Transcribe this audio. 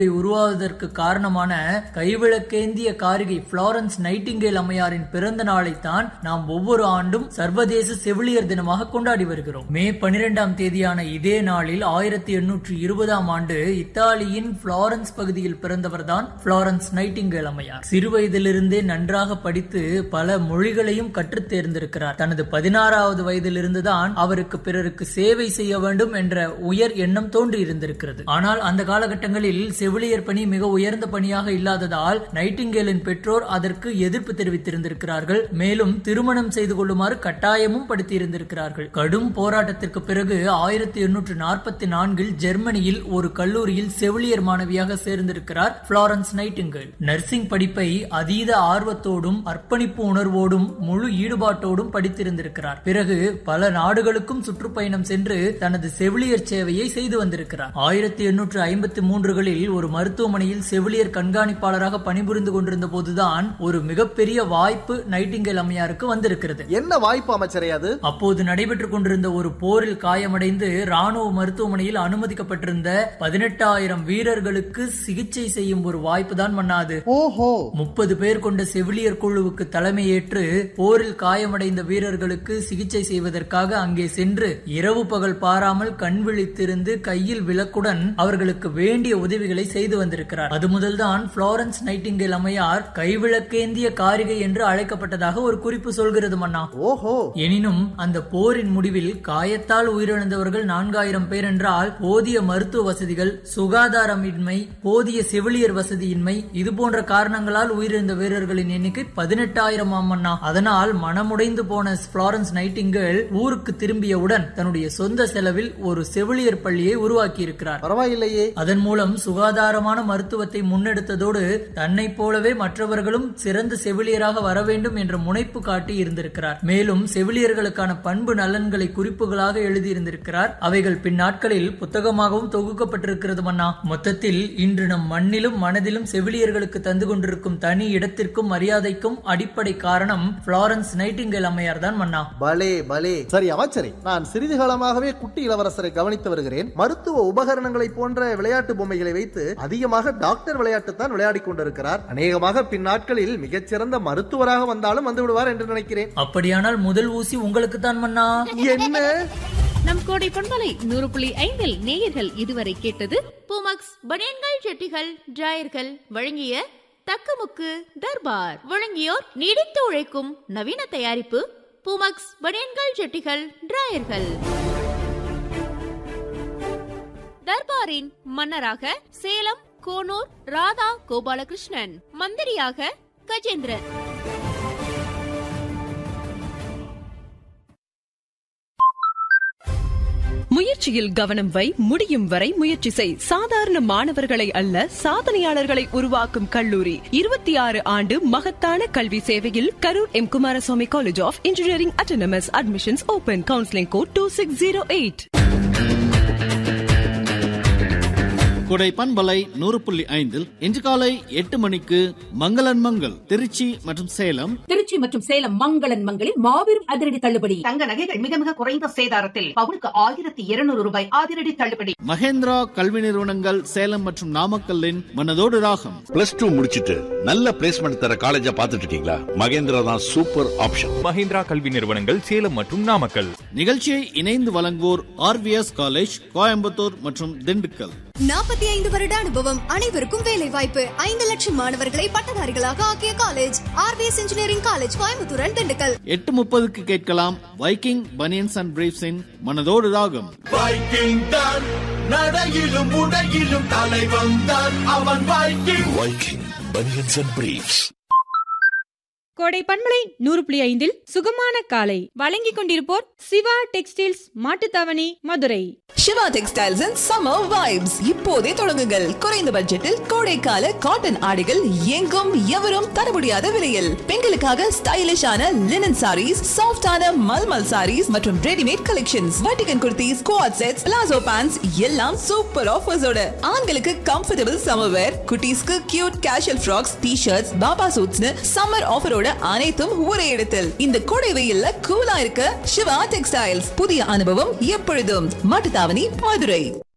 உருவாவதற்கு காரணமான கைவிளக்கேந்திய காரிகை புளோரன்ஸ் நைட்டிங்கேல் அம்மையாரின் பிறந்த நாளைத்தான் நாம் ஒவ்வொரு ஆண்டும் சர்வதேச செவிலியர் தினமாக கொண்டாடி வருகிறோம் மே பனிரெண்டாம் தேதியான இதே நாளில் ஆயிரத்தி எண்ணூற்று இருபதாம் ஆண்டு இத்தாலியின் புளோரன்ஸ் பகுதியில் பிறந்தவர்தான் புளோரன்ஸ் நைட்டிங்கேல் அம்மையார் சிறுவயதிலிருந்தே நன்றாக படித்து பல மொழிகளையும் கற்றுத் தேர்ந்திருக்கிறார் தனது பதினாறாவது வயதிலிருந்துதான் அவருக்கு பிறருக்கு சேவை செய்ய வேண்டும் என்ற உயர் எண்ணம் தோன்றி இருந்திருக்கிறது ஆனால் அந்த காலகட்டங்களில் செவிலியர் பணி மிக உயர்ந்த பணியாக இல்லாததால் நைட்டிங்கேலின் பெற்றோர் அதற்கு எதிர்ப்பு தெரிவித்திருந்திருக்கிறார்கள் மேலும் திருமணம் செய்து கொள்ளுமாறு கட்டாயமும் படுத்தி இருந்திருக்கிறார்கள் கடும் போராட்டத்திற்கு பிறகு ஆயிரத்தி எண்ணூற்று நாற்பத்தி நான்கில் ஜெர்மனியில் ஒரு கல்லூரியில் செவிலியர் மாணவியாக சேர்ந்திருக்கிறார் புளோரன்ஸ் நைட்டிங்கேல் நர்சிங் படிப்பை அதீத ஆர்வத்தோடும் அர்ப்பணிப்பு உணர்வோடும் முழு ஈடுபாட்டோடும் படித்திருந்திருக்கிறார் பிறகு பல நாடுகளுக்கும் சுற்றுப்பயணம் சென்று தனது செவிலியர் சேவையை செய்து வந்திருக்கிறார் ஆயிரத்தி எண்ணூற்று ஐம்பத்தி மூன்றுகளில் ஒரு மருத்துவமனையில் செவிலியர் கண்காணிப்பாளராக பணிபுரிந்து கொண்டிருந்த போதுதான் ஒரு மிகப்பெரிய வாய்ப்பு நைட்டிங்கேல் அம்மையாருக்கு வந்திருக்கிறது என்ன வாய்ப்பு அமைச்சரே அது அப்போது நடைபெற்றுக் கொண்டிருந்த ஒரு போரில் காயமடைந்து ராணுவ மருத்துவமனையில் அனுமதிக்கப்பட்டிருந்த பதினெட்டாயிரம் வீரர்களுக்கு சிகிச்சை செய்யும் ஒரு வாய்ப்பு தான் மன்னாது ஓஹோ முப்பது பேர் கொண்ட செவிலியர் குழுவுக்கு தலைமையேற்று போரில் காயமடைந்த வீரர்களுக்கு சிகிச்சை செய்வதற்காக அங்கே சென்று இரவு பகல் பாராமல் கண் விழித்திருந்து கையில் விளக்குடன் அவர்களுக்கு வேண்டிய உதவிகளை செய்து வந்திருக்கிறார் அது முதல்தான் புளோரன்ஸ் நைட்டிங்கேல் அம்மையார் கைவிளக்கேந்திய காரிகை என்று அழைக்கப்பட்டதாக ஒரு குறிப்பு சொல்கிறது மன்னா ஓஹோ எனினும் அந்த போரின் முடிவில் காயத்தால் உயிரிழந்தவர்கள் நான்காயிரம் பேர் என்றால் போதிய மருத்துவ வசதிகள் சுகாதாரமின்மை போதிய செவிலியர் வசதியின்மை இது போன்ற காரணங்களால் உயிரிழந்த வீரர்களின் எண்ணிக்கை பதினெட்டாயிரம் ஆமண்ணா அதனால் மனமுடைந்து போன புளோரன்ஸ் நைட்டிங்கேல் ஊருக்கு திரும்பியவுடன் தன்னுடைய சொந்த செலவில் ஒரு செவிலியர் பள்ளியை உருவாக்கி இருக்கிறார் பரவாயில்லையே அதன் மூலம் சுகாதாரமான மருத்துவத்தை முன்னெடுத்ததோடு தன்னைப் போலவே மற்றவர்களும் சிறந்த செவிலியராக வர வேண்டும் என்ற முனைப்பு காட்டி இருந்திருக்கிறார் மேலும் செவிலியர்களுக்கான பண்பு நலன்களை குறிப்புகளாக எழுதியிருந்திருக்கிறார் அவைகள் பின்னாட்களில் புத்தகமாகவும் தொகுக்கப்பட்டிருக்கிறது மன்னா மொத்தத்தில் இன்று நம் மண்ணிலும் மனதிலும் செவிலியர்களுக்கு தந்து கொண்டிருக்கும் தனி இடத்திற்கும் மரியாதைக்கும் அடிப்படை காரணம் புளோரன்ஸ் நைட்டிங்கேல் அம்மையார் தான் மன்னா பலே பலே சரி அமைச்சரே நான் சிறிது காலமாகவே குட்டி இளவரசரை கவனித்து வருகிறேன் மருத்துவ உபகரணங்களை போன்ற விளையாட்டு பொம்மைகளை வைத்து அதிகமாக டாக்டர் விளையாட்டு தான் விளையாடி கொண்டிருக்கிறார் அநேகமாக பின்னாட்களில் மிகச்சிறந்த மருத்துவராக வந்தாலும் வந்து விடுவார் என்று நினைக்கிறேன் அப்படியானால் முதல் ஊசி உங்களுக்கு தான் மன்னா என்ன நம் கோடை பண்பலை நூறு புள்ளி ஐந்தில் நேயர்கள் இதுவரை கேட்டது பூமக்ஸ் பனியன்கள் செட்டிகள் டிராயர்கள் வழங்கிய தக்கமுக்கு தர்பார் வழங்கியோர் நீடித்து உழைக்கும் நவீன தயாரிப்பு பூமக்ஸ் பனியன்கள் செட்டிகள் டிராயர்கள் தர்பாரின் மன்னராக சேலம் கோனூர் ராதா கோபாலகிருஷ்ணன் மந்திரியாக கஜேந்திரன் முயற்சியில் கவனம் வை முடியும் வரை முயற்சி செய் சாதாரண மாணவர்களை அல்ல சாதனையாளர்களை உருவாக்கும் கல்லூரி இருபத்தி ஆறு ஆண்டு மகத்தான கல்வி சேவையில் Karur M Kumaraswamy college of engineering autonomous admissions open counselling code two six zero eight Kodai பண்பலை நூறு புள்ளி ஐந்தில் இன்று காலை எட்டு மணிக்கு மங்களன் மங்கள் திருச்சி மற்றும் சேலம் திருச்சி மற்றும் சேலம் மங்களன் மங்களில் மாபெரும் அதிரடி தள்ளுபடி தங்க நகைகள் மிக மிக குறைந்த சேதாரத்தில் பவுனுக்கு ஆயிரத்தி இருநூறு ரூபாய் அதிரடி தள்ளுபடி மகேந்திரா கல்வி நிறுவனங்கள் சேலம் மற்றும் நாமக்கல்லின் மனதோடு ராகம் பிளஸ் டூ முடிச்சிட்டு நல்ல பிளேஸ்மெண்ட் தர காலேஜா பார்த்துட்டு இருக்கீங்களா மகேந்திரா தான் சூப்பர் ஆப்ஷன் மஹிந்திரா கல்வி நிறுவனங்கள் சேலம் மற்றும் நாமக்கல் நிகழ்ச்சியை இணைந்து வழங்குவோர் ஆர்விஎஸ் காலேஜ் கோயம்புத்தூர் மற்றும் திண்டுக்கல் நாற்பத்தி ஐந்து வருட அனுபவம் அனைவருக்கும் வேலை வாய்ப்பு ஐந்து லட்சம் மாணவர்களை பட்டதாரிகளாக ஆக்கிய college RPS engineering college Coimbatore and Dindigul எட்டு முப்பதுக்கு கேட்கலாம் வைக்கிங் பனியன்ஸ் அண்ட் பிரீப்ஸின் மனதோடு ராகம் வைக்கிங் தான் நடையிலும் உடையிலும் தலைவன் தான் அவன் Viking Viking banians and briefs Kodai பண்பலை நூறு புள்ளி ஐந்தில் சுகமான காலை வழங்கிக் கொண்டிருப்போர் Siva textiles Mattuthavani Madurai Siva textiles and summer vibes இப்போதே தொடங்குங்கள் குறைந்த பட்ஜெட்டில் கோடைக்கால காட்டன் ஆடைகள் எங்கும் எவரும் தர முடியாத விலையில் பெண்களுக்காக ஸ்டைலிஷான லினன் சாரீஸ் சாஃப்டான மல்மல் சாரீஸ் மற்றும் ரெடிமேட் கலெக்ஷன்ஸ் வட்டிகன் kurtis co-ord sets palazzo pants எல்லாம் சூப்பர் ஆஃபர்ஸோட ஆண்களுக்கு கம்ஃபர்டபுள் சம்மர் வேர் குட்டீஸ்க்கு cute casual frocks T shirts பாபா சூட்ஸ்னு சம்மர் ஆஃபரோட அனைத்தும் ஒரே இடத்தில் இந்த கோடை வெயில்ல கூலா இருக்க சிவா டெக்ஸ்டைல்ஸ் புதிய அனுபவம் எப்பொழுதும் மாட்டுத்தாவணி மதுரை